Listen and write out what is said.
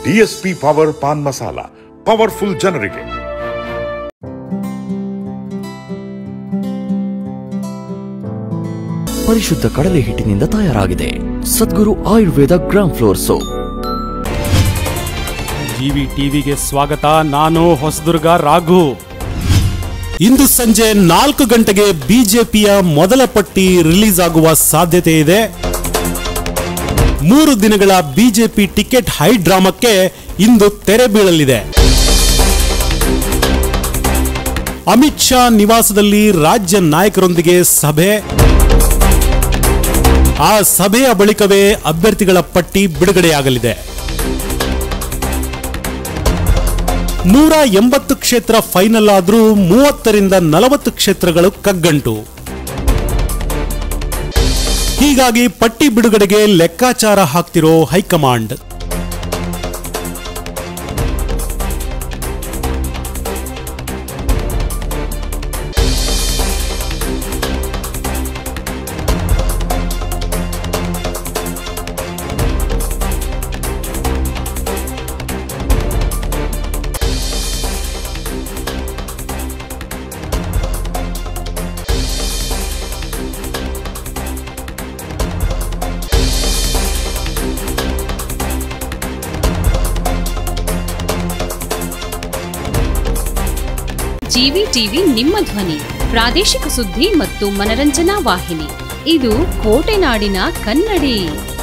DSP power pan masala powerful ಜನರಿಗೆ ಪರಿಶುದ್ಧ ಕಡಲೆ ಹಿಟ್ಟಿನಿಂದ ತಯಾರಾಗಿದೆ Sadguru Ayurveda gram flour soap GV ಟಿವಿಗೆ ಸ್ವಾಗತ ನಾನು ಹೊಸದುರ್ಗ ರಾಘು ಇಂದು ಸಂಜೆ ನಾಲ್ಕು ಗಂಟೆಗೆ ಬಿಜೆಪಿಯ ಮೊದಲ ಪಟ್ಟಿ ರಿಲೀಸ್ ಆಗುವ ಸಾಧ್ಯತೆ ಇದೆ ಮೂರು ದಿನಗಳ ಬಿಜೆಪಿ ಟಿಕೆಟ್ ಹೈ ಡ್ರಾಮಕ್ಕೆ ಇಂದು ತೆರೆ ಬೀಳಲಿದೆ ಅಮಿತ್ ಶಾ ನಿವಾಸದಲ್ಲಿ ರಾಜ್ಯ ನಾಯಕರೊಂದಿಗೆ ಸಭೆ ಆ ಸಭೆಯ ಬಳಿಕವೇ ಅಭ್ಯರ್ಥಿಗಳ ಪಟ್ಟಿ ಬಿಡುಗಡೆಯಾಗಲಿದೆ ನೂರ ಎಂಬತ್ತು ಕ್ಷೇತ್ರ ಫೈನಲ್ ಆದ್ರೂ ಮೂವತ್ತರಿಂದ ನಲವತ್ತು ಕ್ಷೇತ್ರಗಳು ಕಗ್ಗಂಟು ಹೀಗಾಗಿ ಪಟ್ಟಿ ಬಿಡುಗಡೆಗೆ ಲೆಕ್ಕಾಚಾರ ಹಾಕ್ತಿರೋ ಹೈಕಮಾಂಡ್ ಜಿವಿ ಟಿವಿ ನಿಮ್ಮ ಧ್ವನಿ ಪ್ರಾದೇಶಿಕ ಸುದ್ದಿ ಮತ್ತು ಮನರಂಜನಾ ವಾಹಿನಿ ಇದು ಕೋಟೆನಾಡಿನ ಕನ್ನಡಿ